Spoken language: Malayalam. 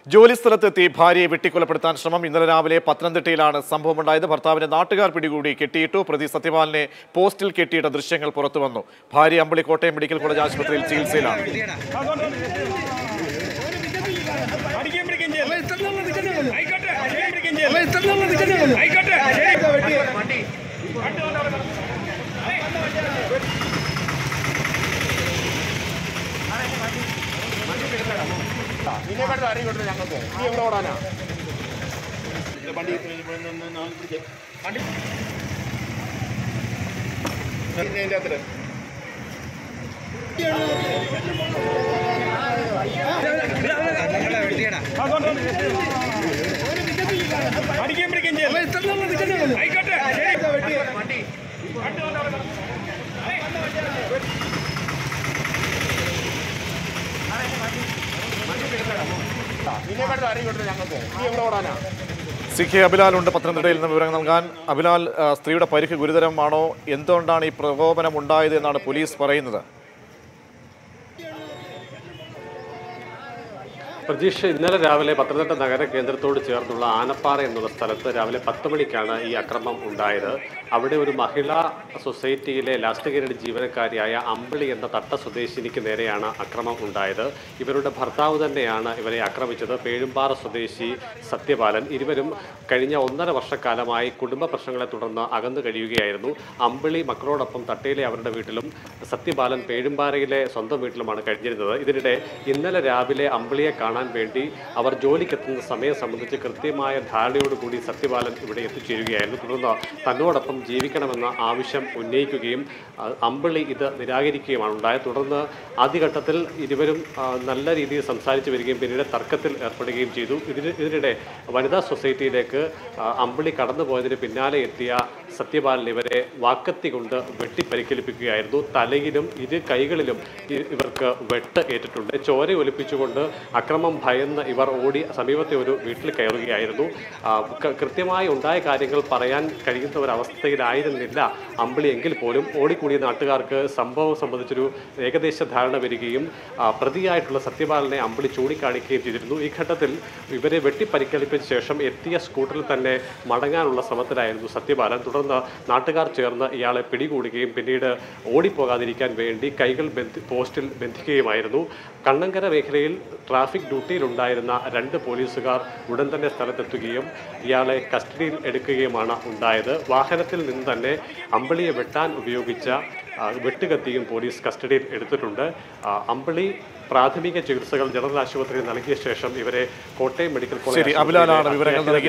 ജോലിസ്ഥലത്തെത്തി ഭാര്യയെ വെട്ടിക്കൊലപ്പെടുത്താൻ ശ്രമം ഇന്നലെ രാവിലെ പത്തനംതിട്ടയിലാണ് സംഭവമുണ്ടായത് ഭർത്താവിനെ നാട്ടുകാർ പിടികൂടി കെട്ടിയിട്ടു പ്രതി സത്യപാലിനെ പോസ്റ്റിൽ കെട്ടിയിട്ട ദൃശ്യങ്ങൾ പുറത്തുവന്നു ഭാര്യ അമ്പളി കോട്ടയം മെഡിക്കൽ കോളേജ് ആശുപത്രിയിൽ ചികിത്സയിലാണ് അടിക്കാൻ പിടിക്കാൻ ചെയ്യല്ല. ആയിക്കോട്ടെ, അടിക്കാൻ പിടിക്കാൻ ചെയ്യല്ല. ആയിക്കോട്ടെ, ശരി. അടിക്കാൻ പിടിക്കാൻ ചെയ്യല്ല. ആയിക്കോട്ടെ, ശരി. സി കെ അബിലാൽ ഉണ്ട് പത്തനംതിട്ടയിൽ നിന്ന് വിവരങ്ങൾ നൽകാൻ അബിലാൽ ആ, സ്ത്രീയുടെ പരിക്ക് ഗുരുതരമാണോ എന്തുകൊണ്ടാണ് ഈ പ്രകോപനം ഉണ്ടായത് എന്നാണ് പോലീസ് പറയുന്നത് പ്രതീഷ് ഇന്നലെ രാവിലെ പത്തനംതിട്ട നഗര കേന്ദ്രത്തോട് ചേർന്നുള്ള ആനപ്പാറ എന്നുള്ള സ്ഥലത്ത് രാവിലെ പത്ത് മണിക്കാണ് ഈ അക്രമം ഉണ്ടായത് അവിടെ ഒരു മഹിളാ സൊസൈറ്റിയിലെ ലാസ്റ്റ് ഗ്രേഡ് ജീവനക്കാരിയായ അമ്പിളി എന്ന തട്ട സ്വദേശിനിക്ക് നേരെയാണ് അക്രമം ഉണ്ടായത് ഇവരുടെ ഭർത്താവ് തന്നെയാണ് ഇവരെ ആക്രമിച്ചത് പേഴുമ്പാറ സ്വദേശി സത്യപാലൻ ഇരുവരും കഴിഞ്ഞ ഒന്നര വർഷക്കാലമായി കുടുംബ പ്രശ്നങ്ങളെ തുടർന്ന് അകന്നു കഴിയുകയായിരുന്നു അമ്പിളി മക്കളോടൊപ്പം തട്ടയിലെ അവരുടെ വീട്ടിലും സത്യപാലൻ പേഴുമ്പാറയിലെ സ്വന്തം വീട്ടിലുമാണ് കഴിഞ്ഞിരുന്നത് ഇതിനിടെ ഇന്നലെ രാവിലെ അമ്പിളിയെ കാണാൻ വേണ്ടി അവർ ജോലിക്കെത്തുന്ന സമയം സംബന്ധിച്ച് കൃത്യമായ ധാരണയോടുകൂടി സത്യപാലൻ ഇവിടെ എത്തിച്ചേരുകയായിരുന്നു തുടർന്ന് തന്നോടൊപ്പം ജീവിക്കണമെന്ന ആവശ്യം ഉന്നയിക്കുകയും ആ, അമ്പിളി ഇത് നിരാകരിക്കുകയുമാണ് ഉണ്ടായത് തുടർന്ന് ആദ്യഘട്ടത്തിൽ ഇരുവരും ആ, നല്ല രീതിയിൽ സംസാരിച്ചു വരികയും പിന്നീട് തർക്കത്തിൽ ഏർപ്പെടുകയും ചെയ്തു ഇതിന് ഇതിനിടെ വനിതാ സൊസൈറ്റിയിലേക്ക് ആ, അമ്പിളി കടന്നുപോയതിന് പിന്നാലെ എത്തിയ സത്യപാലൻ ഇവരെ വാക്കത്തി കൊണ്ട് വെട്ടിപ്പരിക്കേൽപ്പിക്കുകയായിരുന്നു തലയിലും ഇരു കൈകളിലും ഇ- ഇവർക്ക് വെട്ട് ഏറ്റിട്ടുണ്ട് ചോര ഒലിപ്പിച്ചുകൊണ്ട് അക്രമം ഭയന്ന് ഇവർ ഓടി സമീപത്തെ ഒരു വീട്ടിൽ കയറുകയായിരുന്നു ആ, ക- കൃത്യമായി ഉണ്ടായ കാര്യങ്ങൾ പറയാൻ കഴിയുന്ന ഒരു അവസ്ഥയിലായിരുന്നില്ല അമ്പിളി എങ്കിൽ പോലും ഓടിക്കൂടിയ നാട്ടുകാർക്ക് സംഭവം സംബന്ധിച്ചൊരു ഏകദേശ ധാരണ വരികയും ആ, പ്രതിയായിട്ടുള്ള സത്യപാലനെ അമ്പിളി ചൂണ്ടിക്കാണിക്കുകയും ചെയ്തിരുന്നു ഈ ഘട്ടത്തിൽ ഇവരെ വെട്ടിപ്പരിക്കേൽപ്പിച്ച ശേഷം എത്തിയ സ്കൂട്ടറിൽ തന്നെ മടങ്ങാനുള്ള ശ്രമത്തിലായിരുന്നു സത്യപാലൻ തുടർന്ന് നാട്ടുകാർ ചേർന്ന് ഇയാളെ പിടികൂടുകയും പിന്നീട് ഓടിപ്പോകാതിരിക്കാൻ വേണ്ടി കൈകൾ ബന്ധി പോസ്റ്റിൽ ബന്ധിക്കുകയുമായിരുന്നു കണ്ണങ്കര മേഖലയിൽ ട്രാഫിക് ഡ്യൂട്ടിയിലുണ്ടായിരുന്ന രണ്ട് പോലീസുകാർ ഉടൻ തന്നെ സ്ഥലത്തെത്തുകയും ഇയാളെ കസ്റ്റഡിയിൽ എടുക്കുകയുമാണ് ഉണ്ടായത് വാഹനത്തിൽ നിന്ന് തന്നെ അമ്പിളിയെ വെട്ടാൻ ഉപയോഗിച്ച ആ, വെട്ടുകത്തിയും പോലീസ് കസ്റ്റഡിയിൽ എടുത്തിട്ടുണ്ട് ആ, അമ്പിളി പ്രാഥമിക ചികിത്സകൾ ജനറൽ ആശുപത്രിയിൽ നൽകിയ ശേഷം ഇവരെ കോട്ടയം മെഡിക്കൽ ശരി കോളേജ് അബിലാലാണ് ആശുപത്രിയിലെ വിവരങ്ങൾ നൽകിയത്